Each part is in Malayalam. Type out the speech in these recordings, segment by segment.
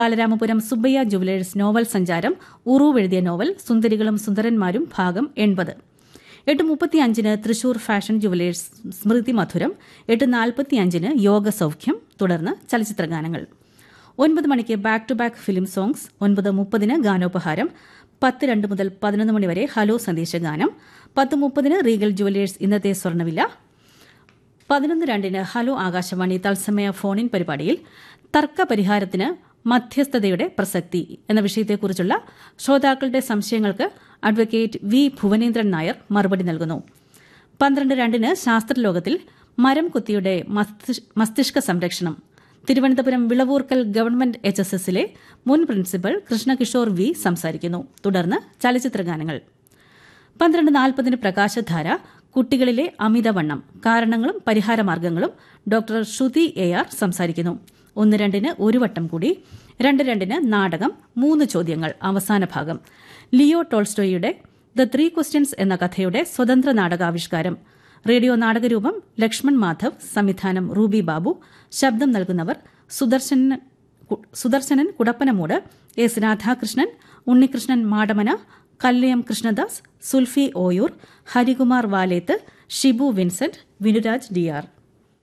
ബാലരാമപുരം സുബ്ബയ്യ ജുവലേഴ്സ് നോവൽ സഞ്ചാരം ഉറൂവ് എഴുതിയ നോവൽ സുന്ദരികളും സുന്ദരന്മാരും ഭാഗം എൺപത് എട്ട് മുപ്പത്തിയഞ്ചിന് തൃശൂർ ഫാഷൻ ജുവലേഴ്സ് സ്മൃതി മധുരം എട്ട് നാൽപ്പത്തിയഞ്ചിന് യോഗ സൗഖ്യം തുടർന്ന് ചലച്ചിത്രഗാനങ്ങൾ ഒൻപത് മണിക്ക് back to back film songs ഒൻപത് മുപ്പതിന് ഗാനോപഹാരം പത്ത് രണ്ട് മുതൽ പതിനൊന്ന് മണിവരെ ഹലോ സന്ദേശഗാനം പത്ത് മുപ്പതിന് റീഗൽ ജുവലേഴ്സ് ഇന്നത്തെ സ്വർണ്ണവില പതിനൊന്ന് രണ്ടിന് ഹലോ ആകാശവാണി തത്സമയ ഫോണിൻ പരിപാടിയിൽ തർക്ക പരിഹാരത്തിന് മധ്യസ്ഥതയുടെ പ്രസക്തി എന്ന വിഷയത്തെക്കുറിച്ചുള്ള ശ്രോതാക്കളുടെ സംശയങ്ങൾക്ക് അഡ്വക്കേറ്റ് വി ഭുവനേന്ദ്രൻ നായർ മറുപടി നൽകുന്നു പന്ത്രണ്ട് രണ്ടിന് ശാസ്ത്രലോകത്തിൽ മരം കുത്തിയുടെ മസ്തിഷ്- മസ്തിഷ്ക സംരക്ഷണം Thiruvananthapuram Vilavoorkal government H S എസിലെ മുൻ പ്രിൻസിപ്പൽ കൃഷ്ണകിഷോർ വി സംസാരിക്കുന്നു തുടർന്ന് ചലച്ചിത്രഗാനങ്ങൾ പന്ത്രണ്ട് നാൽപ്പതിന് പ്രകാശധാര കുട്ടികളിലെ അമിതവണ്ണം കാരണങ്ങളും പരിഹാരമാർഗങ്ങളും ഡോക്ടർ ശ്രുതി എ ആർ സംസാരിക്കുന്നു ഒന്ന് രണ്ടിന് ഒരു വട്ടം കൂടി രണ്ട് രണ്ടിന് നാടകം മൂന്ന് ചോദ്യങ്ങൾ അവസാന ഭാഗം ലിയോ ടോൾസ്റ്റോയുടെ ദ ത്രീ ക്വസ്റ്റ്യൻസ് എന്ന കഥയുടെ സ്വതന്ത്ര നാടകാവിഷ്കാരം റേഡിയോ നാടകരൂപം ലക്ഷ്മൺ മാധവ് സംവിധാനം റൂബി ബാബു ശബ്ദം നൽകുന്നവർ സുദർശൻ കു- Sudarsanan Kudappanamoodu S Radhakrishnan Unnikrishnan Madamana Kallayam Krishnadas Sulfi Oyoor Harikumar Valeth Shibu Vincent Vinuraj D R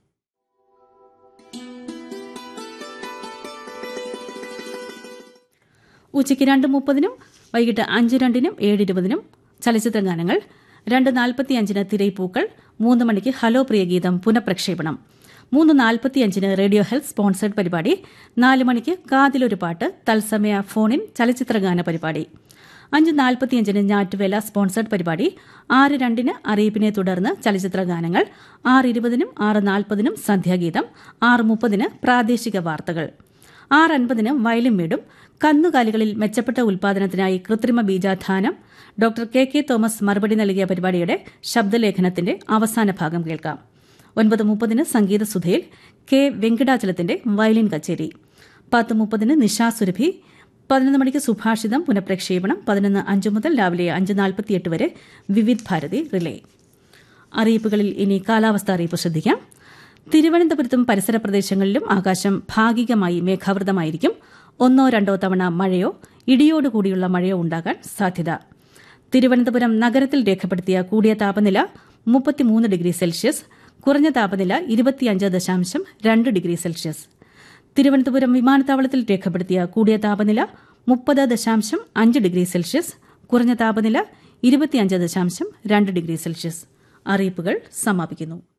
ഉച്ചയ്ക്ക് രണ്ട് മുപ്പതിനും വൈകിട്ട് അഞ്ച് രണ്ടിനും ഏഴ് ഇരുപതിനും ചലച്ചിത്ര ഗാനങ്ങൾ രണ്ട് നാൽപ്പത്തിയഞ്ചിന് തിരൈപ്പൂക്കൾ മൂന്ന് മണിക്ക് ഹലോ പ്രിയഗീതം പുനഃപ്രക്ഷേപണം മൂന്ന് നാൽപ്പത്തിയഞ്ചിന് റേഡിയോ ഹെൽത്ത് സ്പോൺസേഡ് പരിപാടി നാല് മണിക്ക് കാതിലൊരു പാട്ട് തത്സമയ ഫോണിൻ ചലച്ചിത്രഗാന പരിപാടി അഞ്ച് നാൽപ്പത്തിയഞ്ചിന് ഞാറ്റുവേല സ്പോൺസേഡ് പരിപാടി ആറ് രണ്ടിന് അറിയിപ്പിനെ തുടർന്ന് ചലച്ചിത്ര ഗാനങ്ങൾ ആറ് ഇരുപതിനും ആറ് നാൽപ്പതിനും സന്ധ്യാഗീതം ആറ് മുപ്പതിന് പ്രാദേശിക വാർത്തകൾ ആറ് അൻപതിന് വയലും വീടും കന്നുകാലികളിൽ മെച്ചപ്പെട്ട ഉൽപാദനത്തിനായി കൃത്രിമ ബീജാധാനം ഡോക്ടർ കെ കെ തോമസ് മറുപടി നൽകിയ പരിപാടിയുടെ ശബ്ദലേഖനത്തിന്റെ അവസാന ഭാഗം കേൾക്കാം ഒൻപത് മുപ്പതിന് സംഗീത സുധയിൽ കെ വെങ്കടാചലത്തിന്റെ വയലിൻ കച്ചേരി പത്ത് മുപ്പതിന് നിശാസുരഭി പതിനൊന്ന് മണിക്ക് സുഭാഷിതം പുനഃപ്രക്ഷേപണം പതിനൊന്ന് അഞ്ച് മുതൽ രാവിലെ അഞ്ച് നാൽപ്പത്തിയെട്ട് വരെ വിവിധ് ഭാരതി റിലേ അറിയിപ്പുകളിൽ ഇനി കാലാവസ്ഥ അറിയിപ്പ് ശ്രദ്ധിക്കാം തിരുവനന്തപുരത്തും പരിസര പ്രദേശങ്ങളിലും ആകാശം ഭാഗികമായി മേഘാവൃതമായിരിക്കും ഒന്നോ രണ്ടോ തവണ മഴയോ ഇടിയോടുകൂടിയുള്ള മഴയോ ഉണ്ടാകാൻ സാധ്യത തിരുവനന്തപുരം നഗരത്തിൽ രേഖപ്പെടുത്തിയ കൂടിയ താപനില മുപ്പത്തിമൂന്ന് ഡിഗ്രി സെൽഷ്യസ് കുറഞ്ഞ താപനില ഇരുപത്തിയഞ്ച് ദശാംശം രണ്ട് ഡിഗ്രി സെൽഷ്യസ് തിരുവനന്തപുരം വിമാനത്താവളത്തിൽ രേഖപ്പെടുത്തിയ കൂടിയ താപനില മുപ്പത് ദശാംശം അഞ്ച് ഡിഗ്രി സെൽഷ്യസ് കുറഞ്ഞ താപനില ഇരുപത്തിയഞ്ച് ദശാംശം രണ്ട് ഡിഗ്രി സെൽഷ്യസ് അറിയിപ്പുകൾ സമാപിക്കുന്നു